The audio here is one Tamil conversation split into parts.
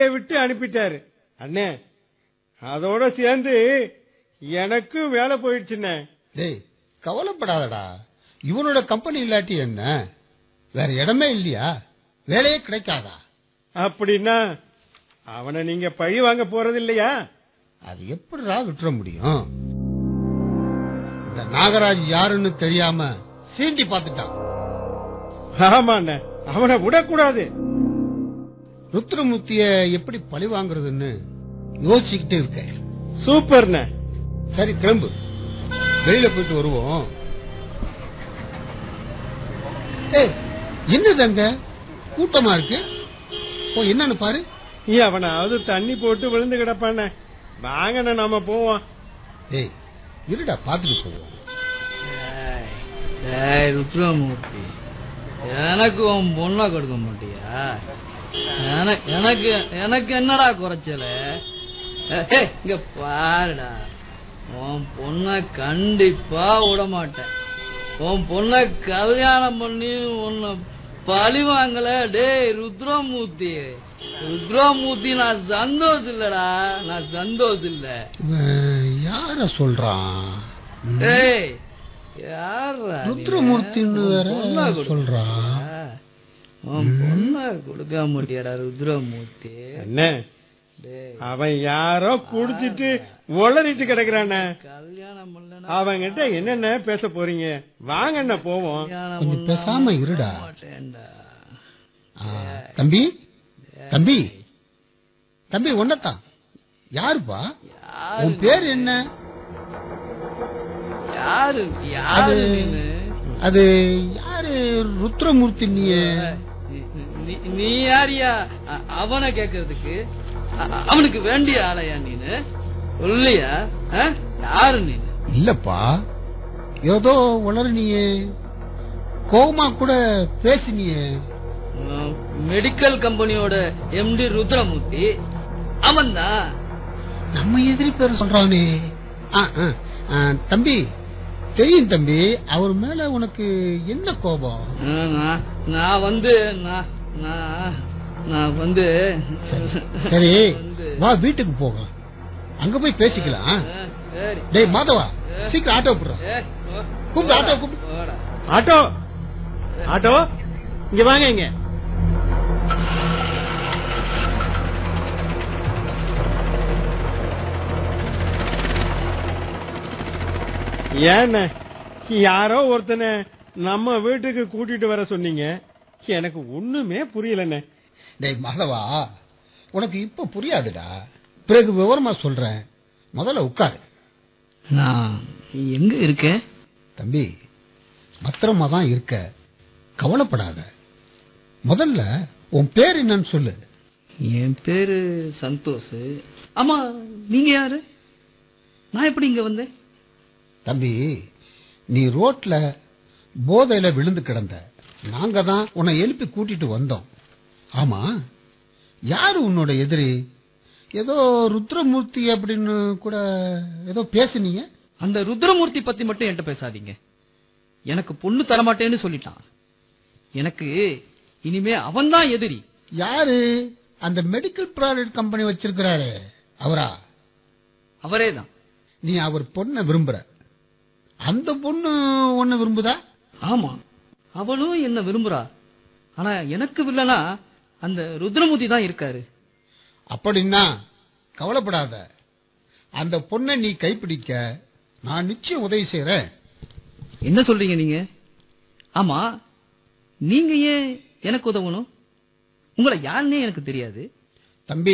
விட்டு அனுப்பிட்டாரு அண்ணே அதோட சேர்ந்து எனக்கும் வேலை போயிடுச்சுண்ணே டேய் கவலைப்படாதடா இவனோட கம்பெனி இல்லாட்டி என்ன வேற இடமே இல்லையா வேலையே கிடைக்காதா அப்படின்னா அவனை நீங்க பழி வாங்க போறது இல்லையா அது எப்படிடா விட்டுற முடியும் இந்த நாகராஜ் யாருன்னு தெரியாம சீண்டி பார்த்துட்டான் ஆமாண்ணே அவனை விடக்கூடாது ருத்ரமூர்த்திய எப்படி பழி வாங்குறதுன்னு யோசிச்சுக்கிட்டு இருக்கேன் சூப்பர்ண்ணே சரி கிளம்பு வெளியில போயிட்டு வருவோம் ஏய் என்னது அங்க கூட்டமா இருக்கு ஓ என்னன்னு பாரு அவனாவது தண்ணி போட்டு விழுந்து கிடப்பானே வாங்கண்ணே நாம போவோம் ஏய் இருடா பாத்துட்டு போவோம் ஏய், ஏய் ருத்ரமூர்த்தி எனக்கு உன் பொண்ணை கொடுக்க மாட்டியா எனக்கு எனக்கு எனக்கு என்னடா குறைச்சல ஏய், இங்க பாருடா உன் பொண்ணை கண்டிப்பா விட மாட்டேன் உன் பொண்ணை கல்யாணம் பண்ணி உன்னை பழி வாங்கல டேய் ருத்ரமூர்த்தி ருத்ரமூர்த்தி நான் சந்தோஷம் இல்லடா நான் சந்தோஷம் இல்லை இவன் யார சொல்றான் ம். ஏய் யார்ரா நீ? ருத்ரமூர்த்தின்னு உன் வேற பொண்ணை கொடுக்க சொல்றான். மாட்டியா? உன் பொண்ணை கொடுக்க மாட்டியாடா ருத்ரமூர்த்தி அண்ணே டேய் அவன் யாரோ குடிச்சிட்டு உளறிட்டு கிடக்குறானே கல்யாணம் பண்ணலனா அவங்கிட்ட என்னென்ன பேச போறீங்க வாங்கண்ணே போவோம் கல்யாணம் கொஞ்சம் பண்ண பேசாம இருடா மாட்டேன்டா ஆ, தம்பி தம்பி தம்பி ஒன்னதான் யாருப்பா யாரு உன் பேர் என்ன யாரு யாரு அது நீனு அது யாரு ருத்ரமூர்த்தி நீ நீ- நீ- நீ யாரியா அ- அவனை கேக்குறதுக்கு அ- அ- அவனுக்கு வேண்டிய ஆளையா நீனு சொல்லியா ஆ? யாரு நீனு இல்லப்பா ஏதோ உளறினியே கோவமா கூட பேசினியே உம், மெடிக்கல் கம்பெனியோட எம்டி ருத்ரமூர்த்தி அவன்தான் நம்ம எதிரி பேர் சொல்றானே ஆ, ஆ, ஆ, தம்பி தெரியும் தம்பி அவர் மேல உனக்கு என்ன கோபம் ஆ, நான் நான் வந்து நான் நான் நான் வந்து சரி வந்து வா வீட்டுக்கு போகலாம் அங்க போய் பேசிக்கலாம் ஆ, சரி டேய் மாதவா சீக்கிரம் ஆட்டோ போடுறான் ஏ, போ- கூப்பிடு, ஆட்டோ கூப்பிடு. போடா. ஆட்டோ ஆட்டோ இங்க வாங்க இங்க ஏண்ணே யாரோ ஒருத்தனை நம்ம வீட்டுக்கு கூட்டிட்டு வர சொன்னீங்க எனக்கு ஒண்ணுமே புரியலண்ணே டேய் மாதவா உனக்கு இப்ப புரியாதுடா பிறகு விவரமா சொல்றேன் முதல்ல உட்காரு நான் எங்க இருக்கேன் தம்பி பத்திரமா தான் இருக்க கவலைப்படாத முதல்ல உன் பேர் என்னன்னு சொல்லு என் பேரு சந்தோஷ் ஆமா நீங்க யாரு நான் எப்படி இங்க வந்தேன் தம்பி நீ ரோட்ல போதையில விழுந்து கிடந்த நாங்க தான் உன்னை எழுப்பி கூட்டிட்டு வந்தோம் ஆமா யாரு உன்னோட எதிரி ஏதோ ருத்ரமூர்த்தி அப்படின்னு கூட ஏதோ பேசுனீங்க அந்த ருத்ரமூர்த்தி பத்தி மட்டும் என்கிட்ட பேசாதீங்க எனக்கு பொண்ணு தரமாட்டேன்னு சொல்லிட்டான் எனக்கு இனிமே அவன்தான் எதிரி யாரு அந்த மெடிக்கல் ப்ராடக்ட் கம்பெனி வச்சிருக்கிறாரு அவரா அவரே தான் நீ அவர் பொண்ணை விரும்புற அந்த பொண்ணு உன்னை விரும்புதா ஆமா அவளும் என்ன விரும்புறா ஆனா எனக்கு வில்லனா அந்த ருத்ரமூர்த்தி தான் இருக்காரு அப்படின்னா கவலைப்படாத அந்த பொண்ணை நீ கைப்பிடிக்க நான் நிச்சயம் உதவி செய்யறேன் என்ன சொல்றீங்க நீங்க ஆமா நீங்க ஏன் எனக்கு உதவணும் உங்களை யாருன்னே எனக்கு தெரியாது தம்பி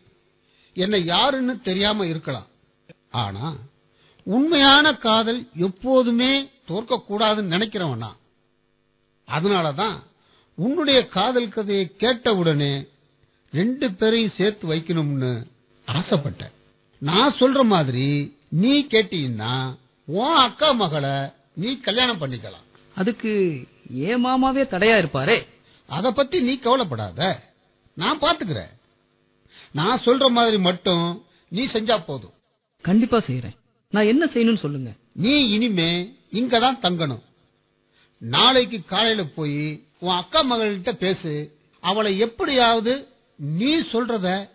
என்ன யாருன்னு தெரியாம இருக்கலாம் ஆனா உண்மையான காதல் எப்போதுமே தோற்க கூடாதுன்னு நினைக்கிறவன் நான் அதனாலதான் உன்னுடைய காதல் கதையை கேட்டவுடனே ரெண்டு பேரையும் சேர்த்து வைக்கணும்னு ஆசைப்பட்டேன் நான் சொல்ற மாதிரி நீ கேட்டீங்கன்னா உன் அக்கா மகளை நீ கல்யாணம் பண்ணிக்கலாம் அதுக்கு ஏன் மாமாவே தடையா இருப்பாரே அத பத்தி நீ கவலைப்படாத நான் பாத்துக்கிறேன் நான் சொல்ற மாதிரி மட்டும் நீ செஞ்சா போதும் கண்டிப்பா செய்யறேன் நான் என்ன செய்யணும்னு சொல்லுங்க நீ இனிமே இங்கதான் தங்கணும் நாளைக்கு காலையில போய் உன் அக்கா மகள்கிட்ட பேசு அவளை எப்படியாவது நீ சொல்றத